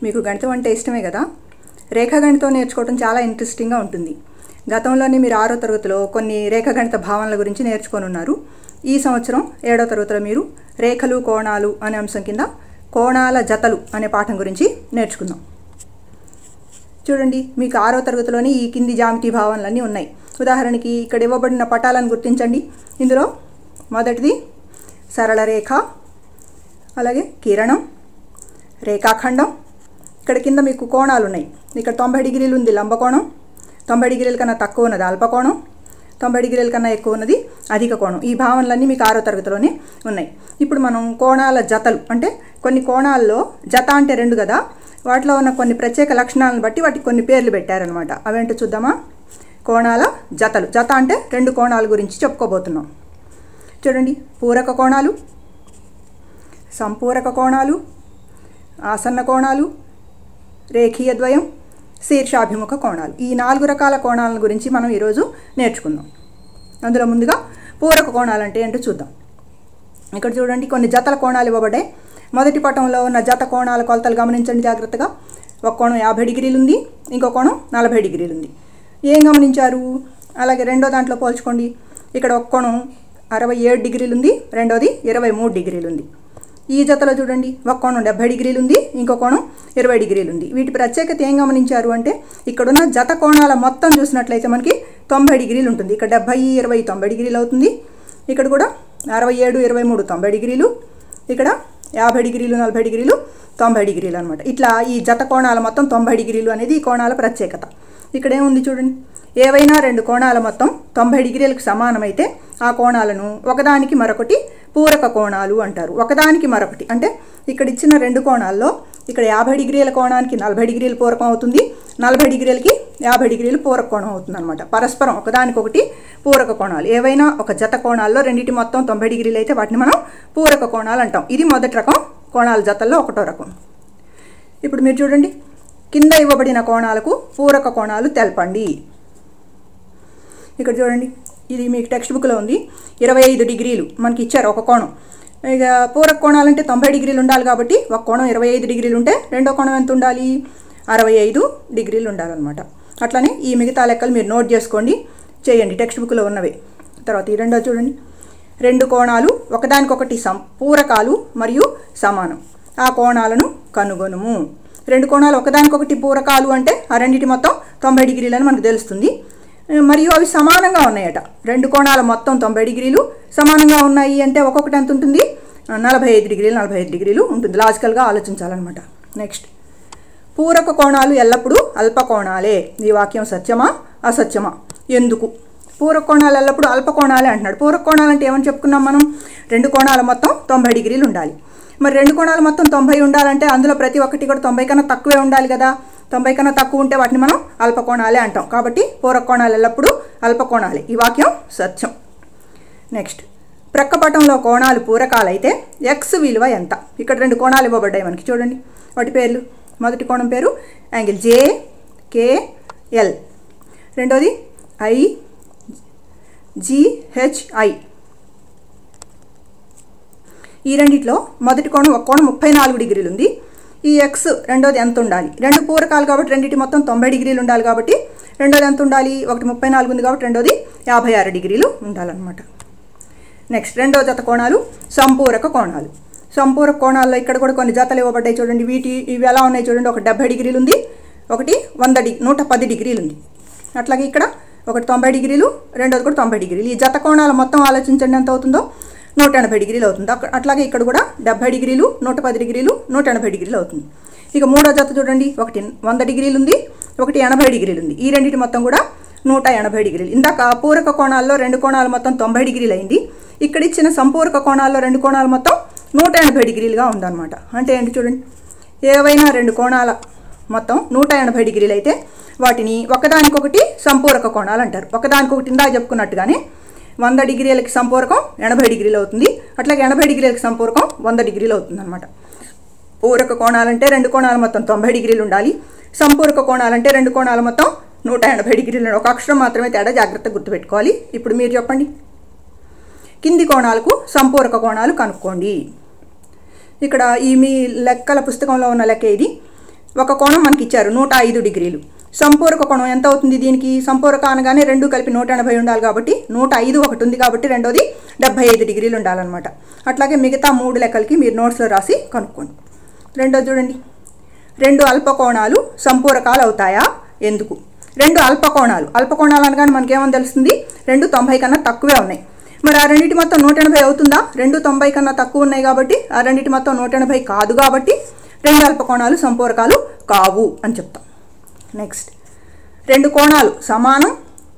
మీకు గణితం అంటే ఇష్టమే కదా రేఖాగణితం నేర్చుకోవడం చాలా ఇంట్రెస్టింగ్గా ఉంటుంది గతంలోనే మీరు ఆరో తరగతిలో కొన్ని రేఖాగణిత భావనల గురించి నేర్చుకొని ఉన్నారు ఈ సంవత్సరం ఏడో తరగతిలో మీరు రేఖలు కోణాలు అనే అంశం కింద కోణాల జతలు అనే పాఠం గురించి నేర్చుకుందాం చూడండి మీకు ఆరో తరగతిలోని ఈ కింది జామితి భావనలన్నీ ఉన్నాయి ఉదాహరణకి ఇక్కడ ఇవ్వబడిన పటాలను గుర్తించండి ఇందులో మొదటిది సరళ రేఖ అలాగే కిరణం రేఖాఖండం ఇక్కడ కింద మీకు కోణాలు ఉన్నాయి ఇక్కడ తొంభై డిగ్రీలు ఉంది లంబకోణం తొంభై డిగ్రీల కన్నా తక్కువ ఉన్నది అల్పకోణం తొంభై డిగ్రీల కన్నా ఎక్కువ ఉన్నది అధిక కోణం ఈ భావనలన్నీ మీకు ఆరో తరగతిలోనే ఉన్నాయి ఇప్పుడు మనం కోణాల జతలు అంటే కొన్ని కోణాల్లో జత అంటే రెండు కదా వాటిలో ఉన్న కొన్ని ప్రత్యేక లక్షణాలను బట్టి వాటికి కొన్ని పేర్లు పెట్టారనమాట అవేంటో చూద్దామా కోణాల జతలు జత అంటే రెండు కోణాల గురించి చెప్పుకోబోతున్నాం చూడండి పూరక కోణాలు సంపూరక కోణాలు ఆసన్న కోణాలు రేఖీయ ద్వయం శీర్షాభిముఖ కోణాలు ఈ నాలుగు రకాల కోణాల గురించి మనం ఈరోజు నేర్చుకుందాం అందులో ముందుగా పూరక కోణాలు అంటే ఏంటో చూద్దాం ఇక్కడ చూడండి కొన్ని జతల కోణాలు ఇవ్వబడ్డాయి మొదటి పటంలో ఉన్న జత కోణాల కొలతలు గమనించండి జాగ్రత్తగా ఒక కోణం యాభై డిగ్రీలు ఉంది ఇంకో కోణం నలభై డిగ్రీలు ఉంది ఏం గమనించారు అలాగే రెండో దాంట్లో పోల్చుకోండి ఇక్కడ ఒక కోణం అరవై ఏడు డిగ్రీలు ఉంది రెండోది ఇరవై మూడు డిగ్రీలు ఉంది ఈ జతలో చూడండి ఒక కోణం డెబ్బై డిగ్రీలు ఉంది ఇంకో కోణం ఇరవై డిగ్రీలు ఉంది వీటి ప్రత్యేకత ఏం గమనించారు అంటే ఇక్కడున్న జత కోణాల మొత్తం చూసినట్లయితే మనకి తొంభై డిగ్రీలు ఉంటుంది ఇక్కడ డెబ్బై ఇరవై తొంభై డిగ్రీలు అవుతుంది ఇక్కడ కూడా అరవై ఏడు ఇరవై మూడు తొంభై డిగ్రీలు ఇక్కడ యాభై డిగ్రీలు నలభై డిగ్రీలు తొంభై డిగ్రీలు అనమాట ఇట్లా ఈ జత కోణాల మొత్తం తొంభై డిగ్రీలు అనేది ఈ కోణాల ప్రత్యేకత ఇక్కడ ఏముంది చూడండి ఏవైనా రెండు కోణాల మొత్తం తొంభై డిగ్రీలకు సమానమైతే ఆ కోణాలను ఒకదానికి మరొకటి పూరక కోణాలు అంటారు ఒకదానికి మరొకటి అంటే ఇక్కడ ఇచ్చిన రెండు కోణాల్లో ఇక్కడ యాభై డిగ్రీల కోణానికి నలభై డిగ్రీలు పూరకం అవుతుంది నలభై డిగ్రీలకి యాభై డిగ్రీలు పూరక కోణం అవుతుంది అనమాట పరస్పరం ఒకదానికొకటి పూరక కోణాలు ఏవైనా ఒక జత కోణాల్లో రెండింటి మొత్తం తొంభై డిగ్రీలు అయితే వాటిని మనం పూరక కోణాలు అంటాం ఇది మొదటి రకం కోణాల జతల్లో ఒకటో రకం ఇప్పుడు మీరు చూడండి కింద ఇవ్వబడిన కోణాలకు పూరక కోణాలు తెలపండి ఇక్కడ చూడండి ఇది మీకు టెక్స్ట్ బుక్లో ఉంది ఇరవై ఐదు డిగ్రీలు మనకి ఇచ్చారు ఒక కోణం ఇక పూరక కోణాలు అంటే తొంభై డిగ్రీలు ఉండాలి కాబట్టి ఒక కోణం ఇరవై ఐదు డిగ్రీలు ఉంటే రెండో కోణం ఎంత ఉండాలి అరవై ఐదు డిగ్రీలు ఉండాలన్నమాట అట్లనే ఈ మిగతా లెక్కలు మీరు నోట్ చేసుకోండి చేయండి టెక్స్ట్ బుక్లో ఉన్నవి తర్వాత ఈ రెండో చూడండి రెండు కోణాలు ఒకదానికొకటి సం పూరకాలు మరియు సమానం ఆ కోణాలను కనుగొనుము రెండు కోణాలు ఒకదానికొకటి పూరకాలు అంటే ఆ రెండింటి మొత్తం తొంభై డిగ్రీలని మనకు తెలుస్తుంది మరియు అవి సమానంగా ఉన్నాయట రెండు కోణాల మొత్తం తొంభై డిగ్రీలు సమానంగా ఉన్నాయి అంటే ఒక్కొక్కటి ఎంత ఉంటుంది నలభై ఐదు డిగ్రీలు నలభై ఐదు డిగ్రీలు ఉంటుంది లాజికల్గా ఆలోచించాలన్నమాట నెక్స్ట్ పూరక కోణాలు ఎల్లప్పుడూ అల్ప కోణాలే ఈ వాక్యం సత్యమా అసత్యమా ఎందుకు పూరక కోణాలు ఎల్లప్పుడూ అల్ప కోణాలే అంటున్నాడు పూరక కోణాలు అంటే ఏమని చెప్పుకున్నాం మనం రెండు కోణాల మొత్తం తొంభై డిగ్రీలు ఉండాలి మరి రెండు కోణాలు మొత్తం తొంభై ఉండాలంటే అందులో ప్రతి ఒక్కటి కూడా తొంభై కన్నా తక్కువే ఉండాలి కదా తొంభై కన్నా తక్కువ ఉంటే వాటిని మనం అల్పకోణాలే అంటాం కాబట్టి పూరక కోణాలు ఎల్లప్పుడూ అల్పకోణాలే ఈ వాక్యం సత్యం నెక్స్ట్ ప్రక్కపటంలో కోణాలు పూరకాలైతే ఎక్స్ విలువ ఎంత ఇక్కడ రెండు కోణాలు ఇవ్వబడ్డాయి మనకి చూడండి వాటి పేర్లు మొదటి కోణం పేరు యాంగిల్ జే కే ఎల్ రెండోది ఐ జిహెచ్ఐ ఈ రెండిట్లో మొదటి కోణం ఒక కోణం ముప్పై నాలుగు డిగ్రీలు ఉంది ఈ ఎక్స్ రెండోది ఎంత ఉండాలి రెండు పూరకాలు కాబట్టి రెండింటి మొత్తం తొంభై డిగ్రీలు ఉండాలి కాబట్టి రెండోది ఎంత ఉండాలి ఒకటి ముప్పై నాలుగు ఉంది కాబట్టి రెండోది యాభై ఆరు డిగ్రీలు ఉండాలన్నమాట నెక్స్ట్ రెండో జత కోణాలు సంపూరక కోణాలు సంపూరక కోణాల్లో ఇక్కడ కూడా కొన్ని జతలు ఇవ్వబడ్డాయి చూడండి వీటి ఇవి ఎలా ఉన్నాయి చూడండి ఒక డెబ్బై డిగ్రీలు ఉంది ఒకటి వంద డి నూట పది డిగ్రీలు ఉంది అట్లాగే ఇక్కడ ఒకటి తొంభై డిగ్రీలు రెండోది కూడా తొంభై డిగ్రీలు ఈ జత కోణాల మొత్తం ఆలోచించండి ఎంత అవుతుందో నూట ఎనభై డిగ్రీలు అవుతుంది అక్కడ అట్లాగే ఇక్కడ కూడా డెబ్బై డిగ్రీలు నూట పది డిగ్రీలు నూట ఎనభై డిగ్రీలు అవుతుంది ఇక మూడో జత చూడండి ఒకటి వంద డిగ్రీలు ఉంది ఒకటి ఎనభై డిగ్రీలు ఉంది ఈ రెండింటి మొత్తం కూడా నూట ఎనభై డిగ్రీలు ఇందాక పూరక కోణాల్లో రెండు కోణాలు మొత్తం తొంభై డిగ్రీలు అయింది ఇక్కడ ఇచ్చిన సంపూరక కోణాల్లో రెండు కోణాలు మొత్తం నూట ఎనభై డిగ్రీలుగా ఉందన్నమాట అంటే ఏంటి చూడండి ఏవైనా రెండు కోణాల మొత్తం నూట ఎనభై డిగ్రీలు అయితే వాటిని ఒకదానికొకటి సంపూరక కోణాలు అంటారు ఒకదానికొకటి ఇందా చెప్పుకున్నట్టుగానే వంద డిగ్రీలకి సంపూరకం ఎనభై డిగ్రీలు అవుతుంది అట్లాగే ఎనభై డిగ్రీలకి సంపూరకం వంద డిగ్రీలు అవుతుంది అనమాట పూరక కోణాలంటే రెండు కోణాలు మొత్తం తొంభై డిగ్రీలు ఉండాలి సంపూరక కోణాలంటే రెండు కోణాలు మొత్తం నూట ఎనభై డిగ్రీలు ఒక అక్షరం మాత్రమే తేడా జాగ్రత్తగా గుర్తుపెట్టుకోవాలి ఇప్పుడు మీరు చెప్పండి కింది కోణాలకు సంపూరక కోణాలు కనుక్కోండి ఇక్కడ ఈ మీ లెక్కల పుస్తకంలో ఉన్న లెక్క ఇది ఒక కోణం మనకి ఇచ్చారు నూట ఐదు డిగ్రీలు సంపూరక కోణం ఎంత అవుతుంది దీనికి సంపూరక అనగానే రెండు కలిపి నూట ఎనభై ఉండాలి కాబట్టి నూట ఐదు ఒకటి ఉంది కాబట్టి రెండోది డెబ్బై ఐదు డిగ్రీలు ఉండాలన్నమాట అట్లాగే మిగతా మూడు లెక్కలకి మీరు నోట్స్లో రాసి కనుక్కోండి రెండోది చూడండి రెండు అల్పకోణాలు సంపూరకాలు అవుతాయా ఎందుకు రెండు అల్పకోణాలు అల్పకోణాలు అనగానే మనకేమని తెలుస్తుంది రెండు తొంభై కన్నా తక్కువే ఉన్నాయి మరి ఆ రెండింటి మొత్తం నూట ఎనభై అవుతుందా రెండు తొంభై కన్నా తక్కువ ఉన్నాయి కాబట్టి ఆ రెండింటి మొత్తం నూట ఎనభై కాదు కాబట్టి రెండు అల్పకోణాలు సంపూరకాలు కావు అని చెప్తాం నెక్స్ట్ రెండు కోణాలు సమానం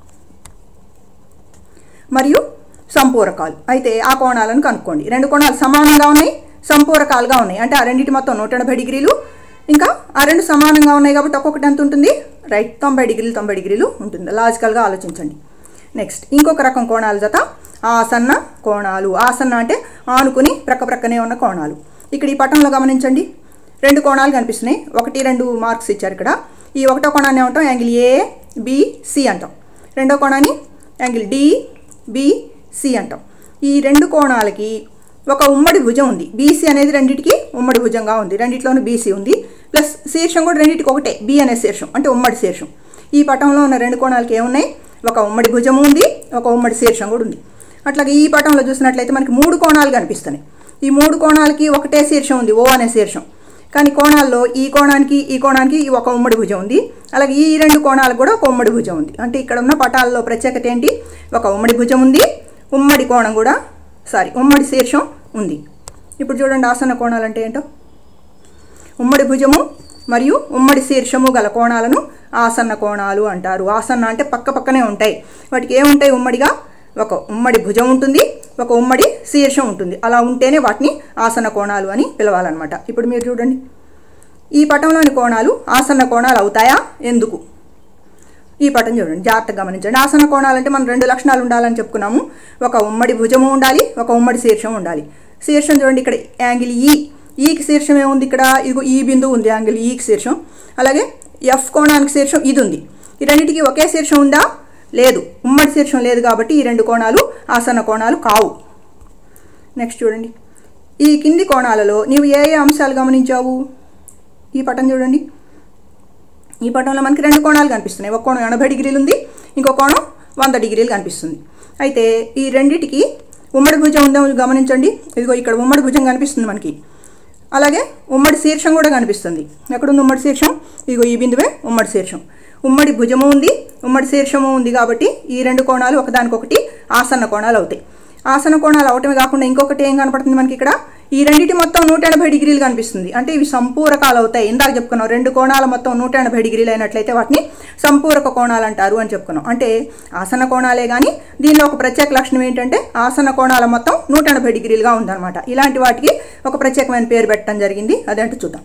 మరియు సంపూరకాలు అయితే ఆ కోణాలను కనుక్కోండి రెండు కోణాలు సమానంగా ఉన్నాయి సంపూరకాలుగా ఉన్నాయి అంటే ఆ రెండింటి మొత్తం నూట ఎనభై డిగ్రీలు ఇంకా ఆ రెండు సమానంగా ఉన్నాయి కాబట్టి ఒక్కొక్కటి ఎంత ఉంటుంది రైట్ తొంభై డిగ్రీలు తొంభై డిగ్రీలు ఉంటుంది లాజికల్గా ఆలోచించండి నెక్స్ట్ ఇంకొక రకం కోణాల జత ఆసన్న కోణాలు ఆసన్న అంటే ఆనుకుని ప్రక్క ప్రక్కనే ఉన్న కోణాలు ఇక్కడ ఈ పటంలో గమనించండి రెండు కోణాలు కనిపిస్తున్నాయి ఒకటి రెండు మార్క్స్ ఇచ్చారు ఇక్కడ ఈ ఒకటో కోణాన్ని ఏమంటాం యాంగిల్ ఏ బి సి అంటాం రెండో కోణాన్ని యాంగిల్ డి బి సి అంటాం ఈ రెండు కోణాలకి ఒక ఉమ్మడి భుజం ఉంది బీసీ అనేది రెండింటికి ఉమ్మడి భుజంగా ఉంది రెండిట్లోనూ బీసీ ఉంది ప్లస్ శీర్షం కూడా రెండింటికి ఒకటే బి అనే శీర్షం అంటే ఉమ్మడి శీర్షం ఈ పటంలో ఉన్న రెండు కోణాలకి ఏమున్నాయి ఒక ఉమ్మడి భుజం ఉంది ఒక ఉమ్మడి శీర్షం కూడా ఉంది అట్లాగే ఈ పటంలో చూసినట్లయితే మనకి మూడు కోణాలు కనిపిస్తున్నాయి ఈ మూడు కోణాలకి ఒకటే శీర్షం ఉంది ఓ అనే శీర్షం కానీ కోణాల్లో ఈ కోణానికి ఈ కోణానికి ఈ ఒక ఉమ్మడి భుజం ఉంది అలాగే ఈ రెండు కోణాలకు కూడా ఒక ఉమ్మడి భుజం ఉంది అంటే ఇక్కడ ఉన్న పటాల్లో ప్రత్యేకత ఏంటి ఒక ఉమ్మడి భుజం ఉంది ఉమ్మడి కోణం కూడా సారీ ఉమ్మడి శీర్షం ఉంది ఇప్పుడు చూడండి ఆసన కోణాలు అంటే ఏంటో ఉమ్మడి భుజము మరియు ఉమ్మడి శీర్షము గల కోణాలను ఆసన్న కోణాలు అంటారు ఆసన్న అంటే పక్క పక్కనే ఉంటాయి వాటికి ఏముంటాయి ఉమ్మడిగా ఒక ఉమ్మడి భుజం ఉంటుంది ఒక ఉమ్మడి శీర్షం ఉంటుంది అలా ఉంటేనే వాటిని ఆసన కోణాలు అని పిలవాలన్నమాట ఇప్పుడు మీరు చూడండి ఈ పటంలోని కోణాలు ఆసన్న కోణాలు అవుతాయా ఎందుకు ఈ పటం చూడండి జాగ్రత్తగా గమనించండి ఆసన కోణాలంటే మనం రెండు లక్షణాలు ఉండాలని చెప్పుకున్నాము ఒక ఉమ్మడి భుజము ఉండాలి ఒక ఉమ్మడి శీర్షం ఉండాలి శీర్షం చూడండి ఇక్కడ యాంగిల్ ఈ ఈకి శీర్షం ఏముంది ఇక్కడ ఇదిగో ఈ బిందువు ఉంది యాంగిల్ ఈకి శీర్షం అలాగే ఎఫ్ కోణానికి శీర్షం ఇది ఉంది ఈ రెండింటికి ఒకే శీర్షం ఉందా లేదు ఉమ్మడి శీర్షం లేదు కాబట్టి ఈ రెండు కోణాలు ఆసన కోణాలు కావు నెక్స్ట్ చూడండి ఈ కింది కోణాలలో నీవు ఏ ఏ అంశాలు గమనించావు ఈ పటం చూడండి ఈ పటంలో మనకి రెండు కోణాలు కనిపిస్తున్నాయి ఒక కోణం ఎనభై డిగ్రీలు ఉంది ఇంకో కోణం వంద డిగ్రీలు కనిపిస్తుంది అయితే ఈ రెండిటికి ఉమ్మడి భుజం ఉందో గమనించండి ఇదిగో ఇక్కడ ఉమ్మడి భుజం కనిపిస్తుంది మనకి అలాగే ఉమ్మడి శీర్షం కూడా కనిపిస్తుంది ఎక్కడుంది ఉమ్మడి శీర్షం ఇదిగో ఈ బిందువే ఉమ్మడి శీర్షం ఉమ్మడి భుజము ఉంది ఉమ్మడి శీర్షము ఉంది కాబట్టి ఈ రెండు కోణాలు ఒకదానికొకటి ఆసన్న కోణాలు అవుతాయి ఆసన కోణాలు అవటమే కాకుండా ఇంకొకటి ఏం కనపడుతుంది మనకి ఇక్కడ ఈ రెండింటి మొత్తం నూట ఎనభై డిగ్రీలు కనిపిస్తుంది అంటే ఇవి సంపూరకాలు అవుతాయి ఇందాక చెప్పుకున్నాం రెండు కోణాల మొత్తం నూట ఎనభై డిగ్రీలు అయినట్లయితే వాటిని సంపూరక కోణాలు అంటారు అని చెప్పుకున్నాం అంటే ఆసన కోణాలే కానీ దీనిలో ఒక ప్రత్యేక లక్షణం ఏంటంటే ఆసన కోణాల మొత్తం నూట ఎనభై డిగ్రీలుగా ఉందన్నమాట ఇలాంటి వాటికి ఒక ప్రత్యేకమైన పేరు పెట్టడం జరిగింది అదేంటో చూద్దాం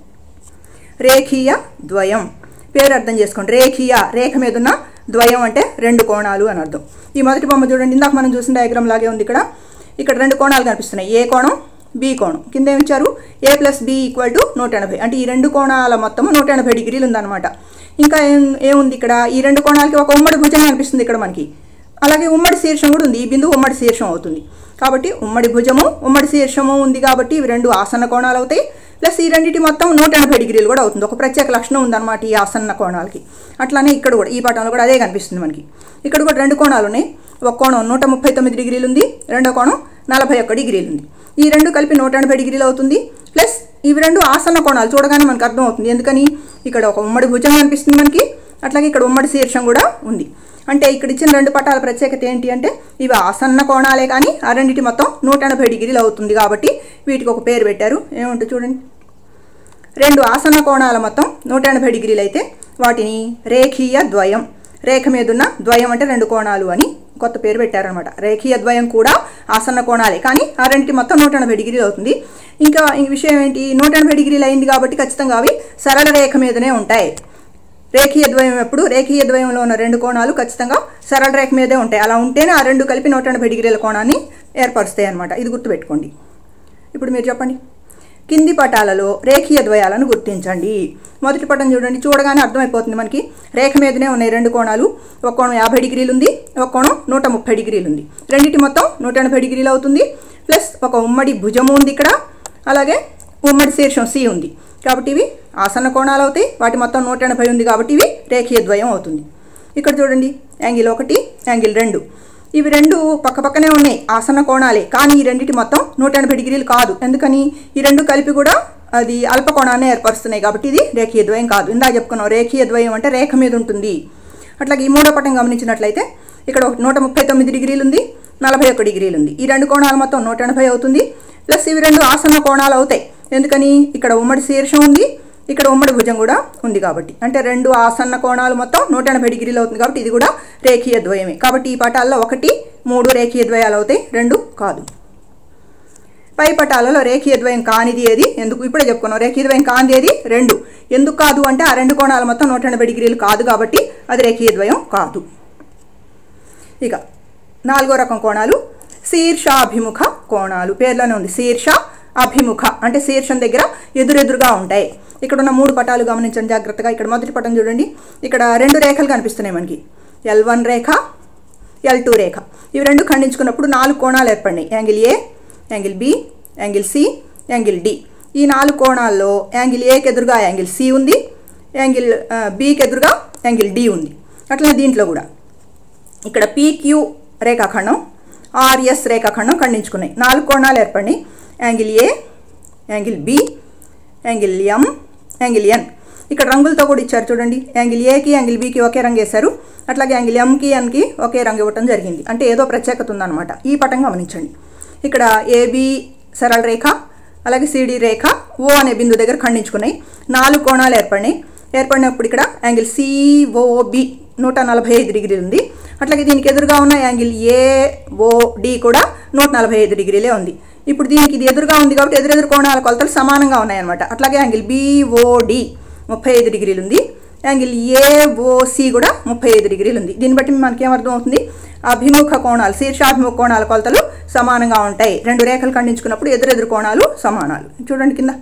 రేఖీయ ద్వయం పేరు అర్థం చేసుకోండి రేఖీయ రేఖ మీద ఉన్న ద్వయం అంటే రెండు కోణాలు అని అర్థం ఈ మొదటి బొమ్మ చూడండి ఇందాక మనం చూసిన డయాగ్రామ్ లాగే ఉంది ఇక్కడ ఇక్కడ రెండు కోణాలు కనిపిస్తున్నాయి ఏ కోణం బి కోణం కింద ఏమిచ్చారు A plus B equal to నూట ఎనభై అంటే ఈ రెండు కోణాల మొత్తము నూట ఎనభై డిగ్రీలు ఉందన్నమాట ఇంకా ఏం ఏముంది ఇక్కడ ఈ రెండు కోణాలకి ఒక ఉమ్మడి భుజం కనిపిస్తుంది ఇక్కడ మనకి అలాగే ఉమ్మడి శీర్షం కూడా ఉంది ఈ బిందువు ఉమ్మడి శీర్షం అవుతుంది కాబట్టి ఉమ్మడి భుజము ఉమ్మడి శీర్షము ఉంది కాబట్టి ఇవి రెండు ఆసన్న కోణాలు అవుతాయి ప్లస్ ఈ రెండింటి మొత్తం నూట ఎనభై డిగ్రీలు కూడా అవుతుంది ఒక ప్రత్యేక లక్షణం ఉందన్నమాట ఈ ఆసన్న కోణాలకి అట్లానే ఇక్కడ కూడా ఈ పటంలో కూడా అదే కనిపిస్తుంది మనకి ఇక్కడ కూడా రెండు కోణాలు ఉన్నాయి ఒక కోణం నూట ముప్పై తొమ్మిది డిగ్రీలు ఉంది రెండో కోణం నలభై ఒక్క డిగ్రీలు ఉంది ఈ రెండు కలిపి నూట ఎనభై డిగ్రీలు అవుతుంది ప్లస్ ఇవి రెండు ఆసన్న కోణాలు చూడగానే మనకు అర్థం అవుతుంది ఎందుకని ఇక్కడ ఒక ఉమ్మడి భుజం కనిపిస్తుంది మనకి అట్లాగే ఇక్కడ ఉమ్మడి శీర్షం కూడా ఉంది అంటే ఇక్కడ ఇచ్చిన రెండు పటాల ప్రత్యేకత ఏంటి అంటే ఇవి ఆసన్న కోణాలే కానీ ఆ రెండింటి మొత్తం నూట ఎనభై డిగ్రీలు అవుతుంది కాబట్టి వీటికి ఒక పేరు పెట్టారు ఏముంటుంది చూడండి రెండు ఆసన్న కోణాల మొత్తం నూట ఎనభై డిగ్రీలు అయితే వాటిని రేఖీయ ద్వయం రేఖ మీద ఉన్న ద్వయం అంటే రెండు కోణాలు అని కొత్త పేరు పెట్టారనమాట రేఖీయ ద్వయం కూడా ఆసన్న కోణాలే కానీ ఆ రెండింటి మొత్తం నూట ఎనభై డిగ్రీలు అవుతుంది ఇంకా ఈ విషయం ఏంటి నూట ఎనభై డిగ్రీలు అయింది కాబట్టి ఖచ్చితంగా అవి సరళ రేఖ మీదనే ఉంటాయి రేఖీయ ద్వయం ఎప్పుడు రేఖీయ ద్వయంలో ఉన్న రెండు కోణాలు ఖచ్చితంగా సరళ రేఖ మీదే ఉంటాయి అలా ఉంటేనే ఆ రెండు కలిపి నూట ఎనభై డిగ్రీల కోణాన్ని ఏర్పరుస్తాయి అనమాట ఇది గుర్తుపెట్టుకోండి ఇప్పుడు మీరు చెప్పండి కింది పటాలలో రేఖీయ ద్వయాలను గుర్తించండి మొదటి పటం చూడండి చూడగానే అర్థమైపోతుంది మనకి రేఖ మీదనే ఉన్నాయి రెండు కోణాలు ఒక కోణం యాభై డిగ్రీలు ఉంది ఒక కోణం నూట ముప్పై డిగ్రీలు ఉంది రెండింటి మొత్తం నూట ఎనభై డిగ్రీలు అవుతుంది ప్లస్ ఒక ఉమ్మడి భుజము ఉంది ఇక్కడ అలాగే ఉమ్మడి శీర్షం సి ఉంది కాబట్టి ఇవి ఆసన్న కోణాలు అవుతాయి వాటి మొత్తం నూట ఎనభై ఉంది కాబట్టి ఇవి రేఖీయ ద్వయం అవుతుంది ఇక్కడ చూడండి యాంగిల్ ఒకటి యాంగిల్ రెండు ఇవి రెండు పక్క పక్కనే ఉన్నాయి ఆసన్న కోణాలే కానీ ఈ రెండింటి మొత్తం నూట ఎనభై డిగ్రీలు కాదు ఎందుకని ఈ రెండు కలిపి కూడా అది అల్ప కోణాన్ని ఏర్పరుస్తున్నాయి కాబట్టి ఇది రేఖీయ ద్వయం కాదు ఇందా చెప్పుకున్నాం రేఖీయ ద్వయం అంటే రేఖ మీద ఉంటుంది అట్లాగే ఈ మూడో పటం గమనించినట్లయితే ఇక్కడ ఒక నూట ముప్పై తొమ్మిది డిగ్రీలు ఉంది నలభై ఒక్క డిగ్రీలు ఉంది ఈ రెండు కోణాలు మొత్తం నూట ఎనభై అవుతుంది ప్లస్ ఇవి రెండు ఆసన్న కోణాలు అవుతాయి ఎందుకని ఇక్కడ ఉమ్మడి శీర్షం ఉంది ఇక్కడ ఉమ్మడి భుజం కూడా ఉంది కాబట్టి అంటే రెండు ఆసన్న కోణాలు మొత్తం నూట ఎనభై డిగ్రీలు అవుతుంది కాబట్టి ఇది కూడా రేఖీయ ద్వయమే కాబట్టి ఈ పటాల్లో ఒకటి మూడు రేఖీయ ద్వయాలు అవుతాయి రెండు కాదు పై పటాలలో రేఖీయ ద్వయం కానిది ఏది ఎందుకు ఇప్పుడే చెప్పుకున్నాం రేఖీయ ద్వయం కానిది ఏది రెండు ఎందుకు కాదు అంటే ఆ రెండు కోణాలు మొత్తం నూట ఎనభై డిగ్రీలు కాదు కాబట్టి అది రేఖీయ ద్వయం కాదు ఇక నాలుగో రకం కోణాలు శీర్షాభిముఖ కోణాలు పేర్లోనే ఉంది శీర్ష అభిముఖ అంటే శీర్షం దగ్గర ఎదురెదురుగా ఉంటాయి ఇక్కడ ఉన్న మూడు పటాలు గమనించండి జాగ్రత్తగా ఇక్కడ మొదటి పటం చూడండి ఇక్కడ రెండు రేఖలు కనిపిస్తున్నాయి మనకి ఎల్ వన్ రేఖ ఎల్ టూ రేఖ ఇవి రెండు ఖండించుకున్నప్పుడు నాలుగు కోణాలు ఏర్పడినాయి angle A angle B angle C angle D ఈ నాలుగు కోణాల్లో యాంగిల్ ఏకి ఎదురుగా యాంగిల్ సి ఉంది యాంగిల్ బికి ఎదురుగా యాంగిల్ డి ఉంది అట్లనే దీంట్లో కూడా ఇక్కడ పీక్యూ రేఖాఖండం ఆర్ఎస్ రేఖాఖండం ఖండించుకున్నాయి నాలుగు కోణాలు ఏర్పడినాయి angle A angle B angle M angle N ఇక్కడ రంగులతో కూడా ఇచ్చారు చూడండి యాంగిల్ ఏకి యాంగిల్ బికి ఒకే రంగు వేశారు అట్లాగే యాంగిల్ ఎంకి ఎన్కి ఒకే రంగు ఇవ్వటం జరిగింది అంటే ఏదో ప్రత్యేకత ఉందన్నమాట ఈ పటం గమనించండి ఇక్కడ ఏబి సరళ రేఖ అలాగే సిడి రేఖ ఓ అనే బిందు దగ్గర ఖండించుకున్నాయి నాలుగు కోణాలు ఏర్పడినాయి ఏర్పడినప్పుడు ఇక్కడ యాంగిల్ సిఓబి నూట నలభై ఐదు డిగ్రీలు ఉంది అట్లాగే దీనికి ఎదురుగా ఉన్న యాంగిల్ ఏఓడి కూడా నూట నలభై ఐదు డిగ్రీలే ఉంది ఇప్పుడు దీనికి ఇది ఎదురుగా ఉంది కాబట్టి ఎదురెదురు కోణాల కొలతలు సమానంగా ఉన్నాయన్నమాట అట్లాగే యాంగిల్ బిఓడి ముప్పై ఐదు డిగ్రీలు ఉంది యాంగిల్ ఏఓసి కూడా ముప్పై ఐదు డిగ్రీలు ఉంది దీన్ని బట్టి మనకి ఏమర్థం అవుతుంది అభిముఖ కోణాలు శీర్షాభిముఖ కోణాల కొలతలు సమానంగా ఉంటాయి రెండు రేఖలు ఖండించుకున్నప్పుడు ఎదురెదురు కోణాలు సమానాలు చూడండి కింద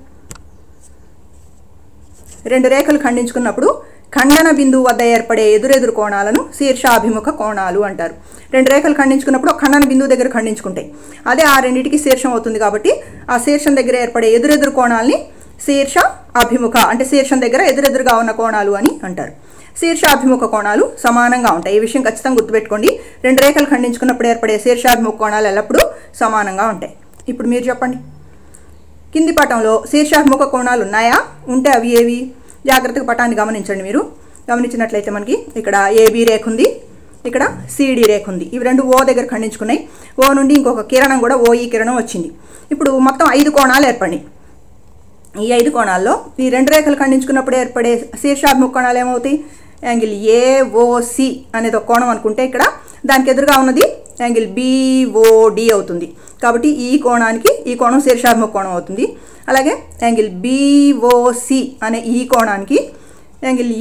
రెండు రేఖలు ఖండించుకున్నప్పుడు ఖండన బిందువు వద్ద ఏర్పడే ఎదురెదురు కోణాలను శీర్షాభిముఖ కోణాలు అంటారు రెండు రేఖలు ఖండించుకున్నప్పుడు ఒక ఖండన బిందువు దగ్గర ఖండించుకుంటాయి అదే ఆ రెండింటికి శీర్షం అవుతుంది కాబట్టి ఆ శీర్షం దగ్గర ఏర్పడే ఎదురెదురు కోణాలని శీర్ష అభిముఖ అంటే శీర్షం దగ్గర ఎదురెదురుగా ఉన్న కోణాలు అని అంటారు శీర్షాభిముఖ కోణాలు సమానంగా ఉంటాయి ఈ విషయం ఖచ్చితంగా గుర్తుపెట్టుకోండి రెండు రేఖలు ఖండించుకున్నప్పుడు ఏర్పడే శీర్షాభిముఖ కోణాలు ఎల్లప్పుడూ సమానంగా ఉంటాయి ఇప్పుడు మీరు చెప్పండి కింది పటంలో శీర్షాభిముఖ కోణాలు ఉన్నాయా ఉంటే అవి ఏవి జాగ్రత్తగా పటాన్ని గమనించండి మీరు గమనించినట్లయితే మనకి ఇక్కడ ఏబి రేఖ ఉంది ఇక్కడ సిడి రేఖ ఉంది ఇవి రెండు ఓ దగ్గర ఖండించుకున్నాయి ఓ నుండి ఇంకొక కిరణం కూడా ఓఈ కిరణం వచ్చింది ఇప్పుడు మొత్తం ఐదు కోణాలు ఏర్పడినాయి ఈ ఐదు కోణాల్లో ఈ రెండు రేఖలు ఖండించుకున్నప్పుడు ఏర్పడే శీర్షాభిముఖ కోణాలు ఏమవుతాయి యాంగిల్ ఏఓసి అనేది ఒక కోణం అనుకుంటే ఇక్కడ దానికి ఎదురుగా ఉన్నది యాంగిల్ బిఓడి అవుతుంది కాబట్టి ఈ కోణానికి ఈ కోణం శీర్షాభిముఖ కోణం అవుతుంది అలాగే యాంగిల్ బిఓసి అనే ఈ కోణానికి యాంగిల్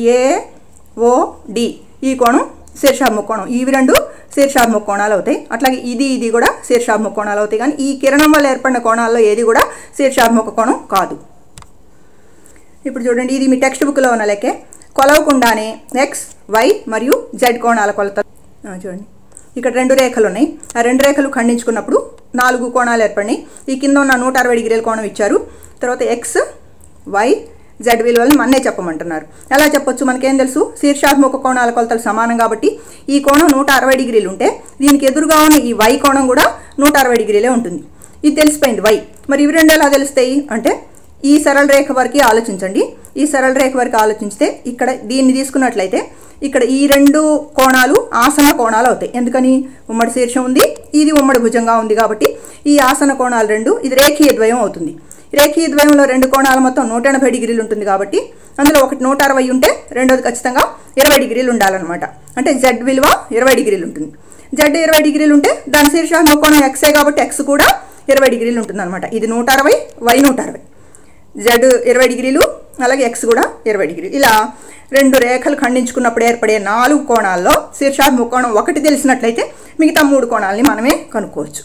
ఏఓడి ఈ కోణం శీర్షాభిముఖ కోణం ఇవి రెండు శీర్షాభిముఖ కోణాలు అవుతాయి అట్లాగే ఇది ఇది కూడా శీర్షాభిముఖ కోణాలు అవుతాయి కానీ ఈ కిరణం వల్ల ఏర్పడిన కోణాల్లో ఏది కూడా శీర్షాభిముఖ కోణం కాదు ఇప్పుడు చూడండి ఇది మీ టెక్స్ట్ బుక్లో ఉన్న లెక్కే కొలవకుండానే ఎక్స్ వై మరియు జెడ్ కోణాల కొలత ఆ, చూడండి ఇక్కడ రెండు రేఖలు ఉన్నాయి ఆ రెండు రేఖలు ఖండించుకున్నప్పుడు నాలుగు కోణాలు ఏర్పడినాయి ఈ కింద ఉన్న నూట అరవై డిగ్రీల కోణం ఇచ్చారు తర్వాత ఎక్స్ వై జెడ్ విలువలను మన్నే చెప్పమంటున్నారు ఎలా చెప్పొచ్చు మనకేం తెలుసు శీర్షాత్మక కోణాల కొలతలు సమానం కాబట్టి ఈ కోణం నూట అరవై డిగ్రీలు ఉంటే దీనికి ఎదురుగా ఉన్న ఈ వై కోణం కూడా నూట అరవై డిగ్రీలే ఉంటుంది ఇది తెలిసిపోయింది వై మరి ఇవి రెండు ఎలా తెలుస్తాయి అంటే ఈ సరళ రేఖ వరకు ఆలోచించండి ఈ సరళ రేఖ వరకు ఆలోచిస్తే ఇక్కడ దీన్ని తీసుకున్నట్లయితే ఇక్కడ ఈ రెండు కోణాలు ఆసన కోణాలు అవుతాయి ఎందుకని ఉమ్మడి శీర్షం ఉంది ఇది ఉమ్మడి భుజంగా ఉంది కాబట్టి ఈ ఆసన కోణాలు రెండు ఇది రేఖీయ ద్వయం అవుతుంది రేఖీయ ద్వయంలో రెండు కోణాలు మొత్తం నూట ఎనభై డిగ్రీలు ఉంటుంది కాబట్టి అందులో ఒకటి నూట అరవై ఉంటే రెండోది ఖచ్చితంగా ఇరవై డిగ్రీలు ఉండాలన్నమాట అంటే జెడ్ విలువ ఇరవై డిగ్రీలు ఉంటుంది జెడ్ ఇరవై డిగ్రీలు ఉంటే దాని శీర్షాత్మక కోణం ఎక్సే కాబట్టి ఎక్స్ కూడా ఇరవై డిగ్రీలు ఉంటుంది అనమాట ఇది నూట అరవై వై నూట అరవై జెడ్ ఇరవై డిగ్రీలు అలాగే ఎక్స్ కూడా ఇరవై డిగ్రీలు ఇలా రెండు రేఖలు ఖండించుకున్నప్పుడు ఏర్పడే నాలుగు కోణాల్లో శీర్షాత్మక కోణం ఒకటి తెలిసినట్లయితే మిగతా మూడు కోణాలని మనమే కనుక్కోవచ్చు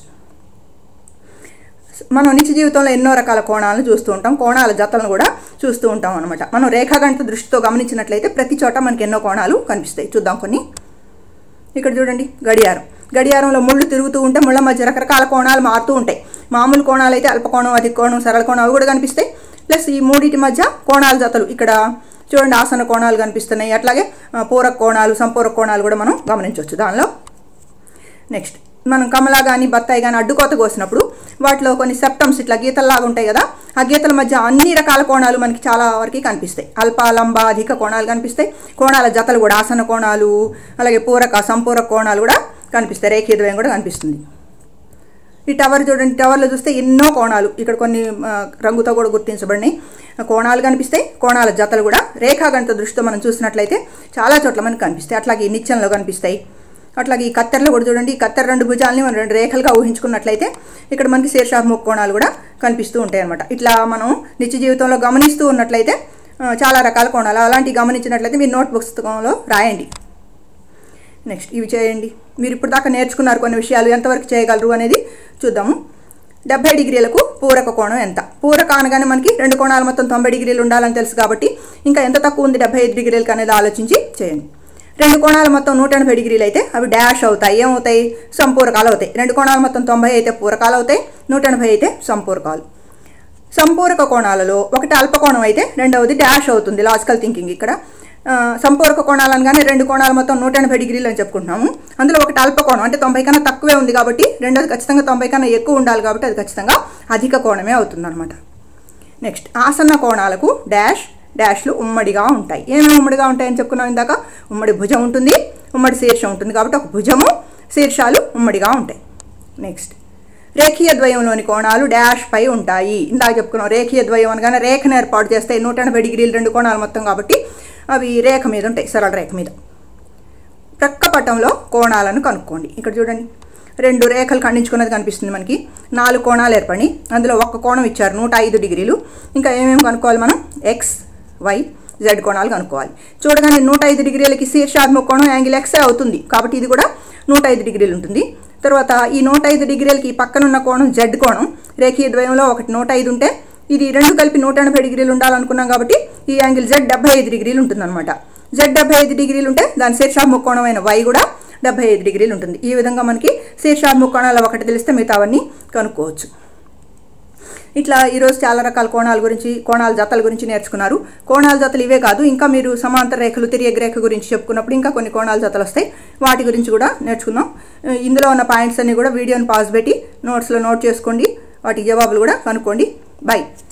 మనం నిత్య జీవితంలో ఎన్నో రకాల కోణాలను చూస్తూ ఉంటాం కోణాల జతలను కూడా చూస్తూ ఉంటాం అనమాట మనం రేఖాగణిత దృష్టితో గమనించినట్లయితే ప్రతి చోట మనకి ఎన్నో కోణాలు కనిపిస్తాయి చూద్దాం కొన్ని ఇక్కడ చూడండి గడియారం గడియారంలో ముళ్ళు తిరుగుతూ ఉంటే ముళ్ళ మధ్య రకరకాల కోణాలు మారుతూ ఉంటాయి మామూలు కోణాలు అయితే అల్పకోణం అధిక కోణం సరళ కోణం అవి కూడా కనిపిస్తాయి ప్లస్ ఈ మూడింటి మధ్య కోణాల జతలు ఇక్కడ చూడండి ఆసన కోణాలు కనిపిస్తున్నాయి అట్లాగే ఆ, పూరక కోణాలు సంపూరక కోణాలు కూడా మనం గమనించవచ్చు దానిలో నెక్స్ట్ మనం కమలా కానీ బత్తాయి కానీ అడ్డుకోత కోసినప్పుడు వాటిలో కొన్ని సెప్టమ్స్ ఇట్లా గీతల్లాగా ఉంటాయి కదా ఆ గీతల మధ్య అన్ని రకాల కోణాలు మనకి చాలా వరకు కనిపిస్తాయి అల్ప లంబ అధిక కోణాలు కనిపిస్తాయి కోణాల జతలు కూడా ఆసన కోణాలు అలాగే పూరక సంపూరక కోణాలు కూడా కనిపిస్తాయి రేఖీయ ద్వయం కూడా కనిపిస్తుంది ఈ టవర్ చూడండి టవర్లో చూస్తే ఎన్నో కోణాలు ఇక్కడ కొన్ని ఆ, రంగుతో కూడా గుర్తించబడినాయి ఆ కోణాలు కనిపిస్తాయి కోణాల జతలు కూడా రేఖాగణిత దృష్టితో మనం చూసినట్లయితే చాలా చోట్ల మనకు కనిపిస్తాయి అట్లాగే ఈ నిత్యంలో కనిపిస్తాయి అట్లాగే ఈ కత్తెరలో కూడా చూడండి ఈ కత్తెర రెండు భుజాలని మనం రెండు రేఖలుగా ఊహించుకున్నట్లయితే ఇక్కడ మనకి శీర్షాభిముఖ కోణాలు కూడా కనిపిస్తూ ఉంటాయి అనమాట ఇట్లా మనం నిత్య జీవితంలో గమనిస్తూ ఉన్నట్లయితే ఆ, చాలా రకాల కోణాలు అలాంటివి గమనించినట్లయితే మీరు నోట్ పుస్తకంలో రాయండి నెక్స్ట్ ఇవి చేయండి మీరు ఇప్పుడు దాకా నేర్చుకున్నారు కొన్ని విషయాలు ఎంతవరకు చేయగలరు అనేది చూద్దాము డెబ్బై డిగ్రీలకు పూరక కోణం ఎంత పూరక అనగానే మనకి రెండు కోణాలు మొత్తం తొంభై డిగ్రీలు ఉండాలని తెలుసు కాబట్టి ఇంకా ఎంత తక్కువ ఉంది డెబ్బై ఐదు డిగ్రీలకు అనేది ఆలోచించి చేయండి రెండు కోణాలు మొత్తం నూట ఎనభై డిగ్రీలు అయితే అవి డాష్ అవుతాయి ఏమవుతాయి సంపూరకాలు అవుతాయి రెండు కోణాలు మొత్తం తొంభై అయితే పూరకాలు అవుతాయి నూట ఎనభై అయితే సంపూరకాలు సంపూరక కోణాలలో ఒకటి అల్పకోణం అయితే రెండవది డాష్ అవుతుంది లాజికల్ థింకింగ్ ఇక్కడ ఆ, సంపూరక కోణాలు అనగానే రెండు కోణాలు మొత్తం నూట ఎనభై డిగ్రీలు అని చెప్పుకుంటున్నాము అందులో ఒకటి అల్పకోణం అంటే తొంభై కన్నా తక్కువే ఉంది కాబట్టి రెండోది ఖచ్చితంగా తొంభై కన్నా ఎక్కువ ఉండాలి కాబట్టి అది ఖచ్చితంగా అధిక కోణమే అవుతుంది అనమాట నెక్స్ట్ ఆసన్న కోణాలకు డాష్ డాష్లు ఉమ్మడిగా ఉంటాయి ఏమేమి ఉమ్మడిగా ఉంటాయని చెప్పుకున్నాం ఇందాక ఉమ్మడి భుజం ఉంటుంది ఉమ్మడి శీర్షం ఉంటుంది కాబట్టి ఒక భుజము శీర్షాలు ఉమ్మడిగా ఉంటాయి నెక్స్ట్ రేఖీయ ద్వయంలోని కోణాలు డాష్ పై ఉంటాయి ఇందాక చెప్పుకున్నాం రేఖీయ ద్వయం అనగానే రేఖను ఏర్పాటు చేస్తాయి నూట ఎనభై డిగ్రీలు రెండు కోణాలు మొత్తం కాబట్టి అవి రేఖ మీద ఉంటాయి సరళ రేఖ మీద ప్రక్క పటంలో కోణాలను కనుక్కోండి ఇక్కడ చూడండి రెండు రేఖలు ఖండించుకున్నది కనిపిస్తుంది మనకి నాలుగు కోణాలు ఏర్పడి అందులో ఒక్క కోణం ఇచ్చారు నూట ఐదు డిగ్రీలు ఇంకా ఏమేమి కనుక్కోవాలి మనం ఎక్స్ వై జెడ్ కోణాలు కనుక్కోవాలి చూడగానే నూట ఐదు డిగ్రీలకి శీర్షాత్మక కోణం యాంగిల్ ఎక్సే అవుతుంది కాబట్టి ఇది కూడా నూట ఐదు డిగ్రీలు ఉంటుంది తర్వాత ఈ నూట ఐదు డిగ్రీలకి ఈ పక్కనున్న కోణం జెడ్ కోణం రేఖీయ ద్వయంలో ఒకటి నూట ఐదు ఉంటే ఇది రెండు కలిపి నూట ఎనభై డిగ్రీలు ఉండాలనుకున్నాం కాబట్టి ఈ యాంగిల్ జెడ్ డెబ్బై ఐదు డిగ్రీలు ఉంటుందన్నమాట జెడ్ డెబ్బై ఐదు డిగ్రీలు ఉంటే దాని శీర్షాత్మక కోణమైన వై కూడా డెబ్బై ఐదు డిగ్రీలు ఉంటుంది ఈ విధంగా మనకి శీర్షాత్మక కోణాలు ఒకటి తెలిస్తే మిగతావన్నీ కనుక్కోవచ్చు ఇట్లా ఈరోజు చాలా రకాల కోణాల గురించి కోణాల జతల గురించి నేర్చుకున్నారు కోణాల జతలు ఇవే కాదు ఇంకా మీరు సమాంతర రేఖలు తిరిగే రేఖ గురించి చెప్పుకున్నప్పుడు ఇంకా కొన్ని కోణాల జతలు వస్తాయి వాటి గురించి కూడా నేర్చుకుందాం ఇందులో ఉన్న పాయింట్స్ అన్ని కూడా వీడియోని పాజ్ పెట్టి నోట్స్లో నోట్ చేసుకోండి వాటి జవాబులు కూడా కనుక్కోండి బై